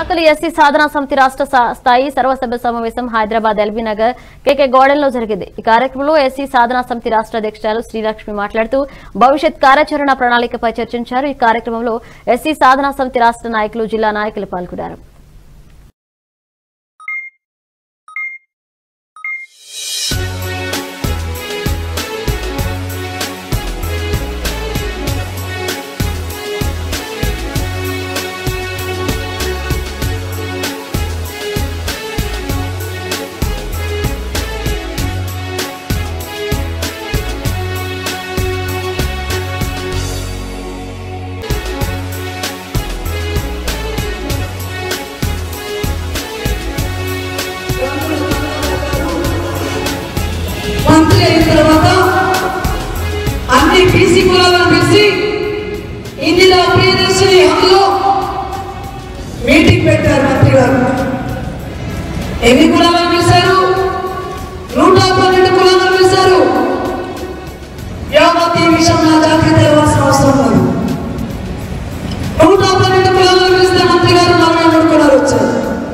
చాకలి SC సాధనా సమితి రాష్ట్ర సా- స్థాయి సర్వసభ్య సమావేశం Hyderabad LB Nagar KK garden లో జరిగింది ఈ కార్యక్రమంలో ఎస్సీ సాధనా సమితి రాష్ట్ర అధ్యక్షురాలు శ్రీలక్ష్మి మాట్లాడుతూ భవిష్యత్ కార్యాచరణ ప్రణాళికపై చర్చించారు ఈ కార్యక్రమంలో ఎస్సీ సాధనా సమితి రాష్ట్ర నాయకులు జిల్లా నాయకులు పాల్గొన్నారు మంత్రి అయిన తర్వాత అన్ని బీసీ కులాలను పిలిచి ఇందిరా ప్రియదర్శిని హక్కులో మీటింగ్ పెట్టారు మంత్రి గారు ఎన్ని కులాలను పిలిచారు నూట పన్నెండు కులాలను పిలిచారు యావత్ ఈ విషయం నా జాతికి తెలవాల్సిన అవసరం లేదు నూట పన్నెండు కులాలను పిలిస్తే మంత్రి గారు నలభై మూడు కులాలు వచ్చారు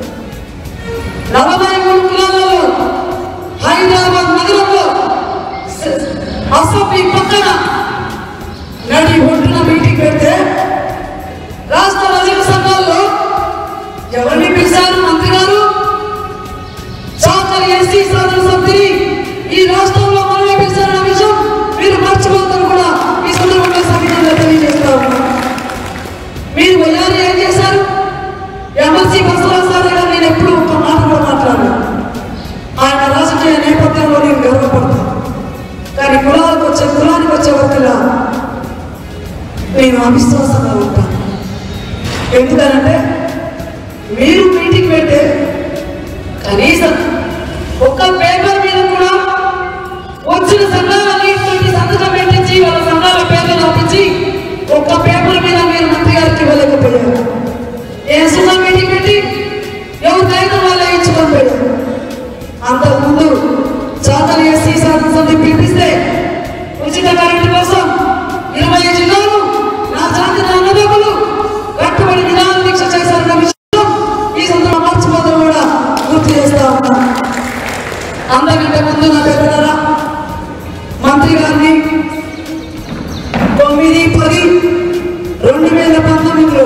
నలభై మూడు కులాలలో హైదరాబాద్ నగరంలో స- అసెంబ్లీ పక్కన నడి ఒడ్డున మీటింగ్ పెడితే రాష్ట్ర రజక సంఘాల్లో ఎవరిని పిలిచారు మంత్రి గారు చాకలి ఎస్సీ సాధన సమితిని ఈ రాష్ట్రంలో మనమే పిలిచారన్న విషయం మీరు మర్చిపోతారు కూడా ఈ సందర్భంగా సమితిలో తెలియజేస్తా ఉన్నాను మీరు వయ్యారి ఏం చేశారు ఎమ్మెల్సీ బసవరాజు సార్ గారు నేను ఎప్పుడు ఒక్క మాట కూడా మాట్లాడను ఆయన రాజకీయ నేపథ్యంలో నేను గర్వపడతాను కానీ కులాలకు వచ్చే కులానికి వచ్చే వరకులా నేను అవిశ్వాసంగా ఉంటాను ఎందుకనంటే మీరు మీటింగ్ పెట్టే కనీసం ఒక్క పేపర్ మీద కూడా వచ్చిన సంఘాలన్నింటి సంతకం పెట్టించి వాళ్ళ సంఘాల పేర్లు పంపించి ఒక్క పేపర్ మీద మీరు మంత్రి గారికి ఇవ్వలేకపోయారు ఏ సున్నా మీటింగ్ పెట్టి ఎవరు కాగితం వాళ్ళే ఇచ్చుకొని పోయారు అంతకుముందు చాతలు ఎస్సీ శాసన సమితి పిలిపిస్తే ఉచిత కరెంటు కోసం ఇరవై జిల్లాలు నా జాతి నా అన్నదమ్ములు కట్టుబడి నిరాహార దీక్ష చేశారన్న విషయం ఈ సందర్భంగా మర్చిపోతారు కూడా గుర్తు చేస్తా ఉన్నాను అందరికంటే ముందు నా పెద్దరా మంత్రి గారిని తొమ్మిది పది రెండు వేల పంతొమ్మిదిలో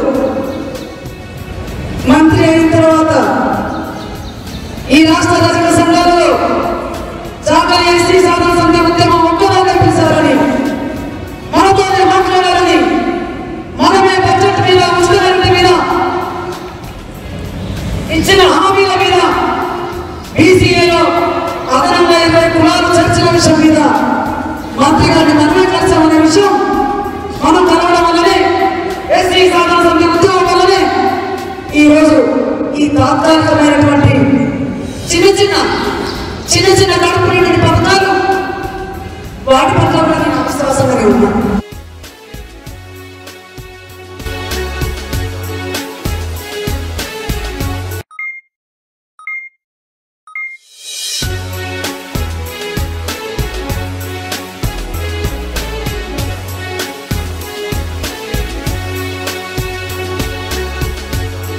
మంత్రి అయిన తర్వాత ఈ రాష్ట్ర రజక సంఘాలలో చాకలి ఎస్సీ సాధన సమితి ఉద్యమం ఒక్కదాన్ని పిలిచారని మనతోనే మాట్లాడాలని మనమే బడ్జెట్ మీద ఉచిత కరెంటు మీద ఇచ్చిన హామీల మీద బీసీఏలో అదనంగా ఇరవై కులాలు చర్చల విషయం మీద మంత్రి గారిని మనమే కలిసామనే విషయం మనం కలవడం వల్లనే ఎస్సీ సాధన సమితి ఉద్యోగం వల్లనే ఈరోజు ఈ తాత్కాలికమైనటువంటి చిన్న చిన్న చిన్న చిన్న కడుపు నిండిన పథకాలు వాటి పట్ల కూడా నేను అవిశ్వాసంగానే ఉన్నాను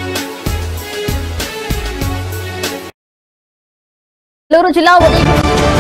నెల్లూరు జిల్లా ఉదయం